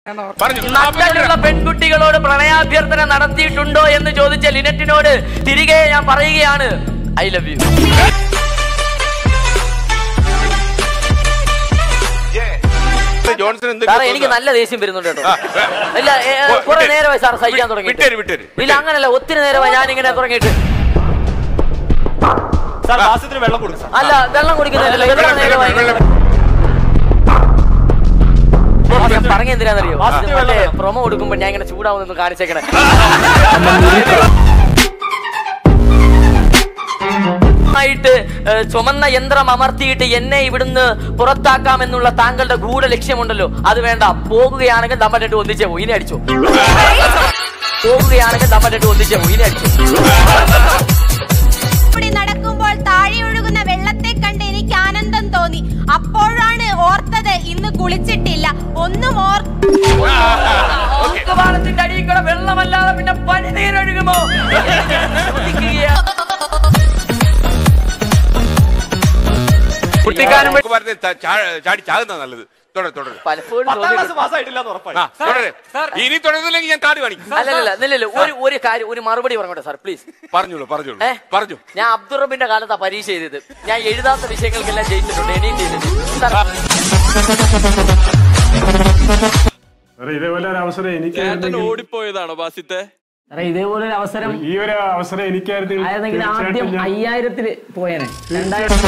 പറഞ്ഞു നട്ടലുള്ള പെൺകുട്ടികളോട് പ്രണയാഭ്യർത്ഥന നടത്തിയിട്ടുണ്ടോ എന്ന് ചോദിച്ച ലിനറ്റിനോട് തിരികെ ഞാൻ പറയുകയാണ് ഐ ലവ് യു ജോൺസൺ എന്ത് സാറേ എനിക്ക് നല്ല ദേഷ്യം വരുന്നുണ്ട് കേട്ടോ ആ, ഇല്ല ഏ, ഓ, കുറെ വിട്ടേര്. നേരമായി സാർ സഹിക്കാൻ തുടങ്ങി വിട്ടേര്, വിട്ടേര്, ഇല്ല വിട്ടേര്. അങ്ങനല്ല ഒത്തിരി നേരമായി ഞാൻ ഇങ്ങനെ തുടങ്ങിയിട്ട് സാർ വാസത്തിന് വെള്ളം കൊടുക്കും സാർ അല്ല വെള്ളം കുടിക്കുന്നില്ല വെള്ളം നേരമായി വെള്ളം, ഞാൻ പറഞ്ഞ എന്തിനാണെന്നറിയോ വാസ്തവം മറ്റേ വെള്ളം. പ്രൊമോ കൊടുക്കുമ്പോ ഞാൻ ഇങ്ങനെ ചൂടാവുന്നു കാണിച്ചേക്കണേ ആയിട്ട് ഏ, ചുമന്ന യന്ത്രം അമർത്തിയിട്ട് എന്നെ ഇവിടുന്ന് പുറത്താക്കാമെന്നുള്ള താങ്കളുടെ ഗൂഢ ലക്ഷ്യമുണ്ടല്ലോ അത് വേണ്ട പോകുകയാണെങ്കിൽ നമ്മൾ രണ്ട് ഒന്നിച്ചേ പോയി ഇനി അടിച്ചു പോകുകയാണെങ്കിൽ നമ്മൾ രണ്ട് ഒന്നിച്ചേ പോയി ഇനി അടിച്ചു ഇവിടെ നടക്കുമ്പോൾ താഴെ ഒഴുകുന്ന വെള്ളത്തെ കണ്ട് എനിക്ക് ആനന്ദം തോന്നി അപ്പോഴാണ് ഓർത്തത് ഇന്ന് കുളിച്ചിട്ടില്ല ഒന്നും ഓർ പാലത്തിന്റെ അടിയിൽ കൂടെ വെള്ളമല്ലാതെ പിന്നെ പനിനീരൊഴുകുമോ ചോദിക്കുകയാ. കുട്ടിക്കാനം പറഞ്ഞ് ത- ചാ- ചാടി ചാകുന്ന നല്ലത് തുടരെ തുടരെ പലപ്പോഴും പത്താം ക്ലാസ് തോന്നിയിട്ടുണ്ട്. പാസ്സായിട്ടില്ല എന്ന് ഉറപ്പായി ആ തുടരെ ഇനി തുടരുന്നില്ലെങ്കിൽ ഞാൻ കാട് കാണിക്കും അല്ലല്ല നില്ലല്ല ഒരു ഒരു കാര്യം ഒരു മറുപടി പറഞ്ഞോട്ടെ സാർ പ്ലീസ് പറഞ്ഞോളൂ പറഞ്ഞോളൂ ഏ? പറഞ്ഞു ഞാൻ അബ്ദുറബിന്റെ കാലത്താ പരീക്ഷ ചെയ്തത് ഞാൻ എഴുതാത്ത വിഷയങ്ങൾക്കെല്ലാം ജയിച്ചിട്ടുണ്ട് ഇനിയും ചെയ്തിട്ടുണ്ട് സാർ സാറേ ഇതേപോലെ ഒരു അവസരം എനിക്കായിരുന്നെങ്കിൽ ഓടിപ്പോയതാണോ ബാസിത്തെ സാറേ ഇതേപോലെ ഒരു അവസരം ഈ ഒരു അവസരം എനിക്കായിരുന്നെങ്കിൽ ആയിരുന്നെങ്കിൽ ആദ്യം തീർച്ചയായിട്ടും ഞാൻ അയ്യായിരത്തില് പോയേനെ രണ്ടായിരത്തി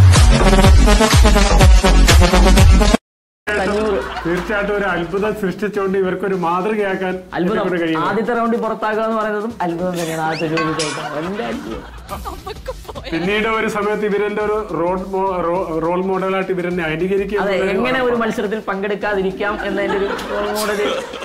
അഞ്ഞൂറ് തീർച്ചയായിട്ടും ഒരു അത്ഭുതം സൃഷ്ടിച്ചുകൊണ്ട് ഇവർക്കൊരു മാതൃകയാക്കാൻ അത്ഭുതം എന്നെക്കൊണ്ട് കഴിയും ആദ്യത്തെ റൗണ്ടിൽ പുറത്താക്കുക എന്ന് പറയുന്നതും അത്ഭുതം തന്നെയാണ് ആദ്യത്തെ ജോലി ചോദിക്കുന്നത് എന്റെ അത്ഭുതം പിന്നീട് ഒരു സമയത്ത് ഇവരെന്റെ ഒരു റോൾ റോൾ മോഡലായിട്ട് ഇവരെന്നെ അനുകരിക്കുക അതെ എന്നുള്ളൊരു എങ്ങനെ ഒരു ഉറപ്പാണ്. മത്സരത്തിൽ പങ്കെടുക്കാതിരിക്കാം എന്നതിന്റെ ഒരു റോൾ മോഡല്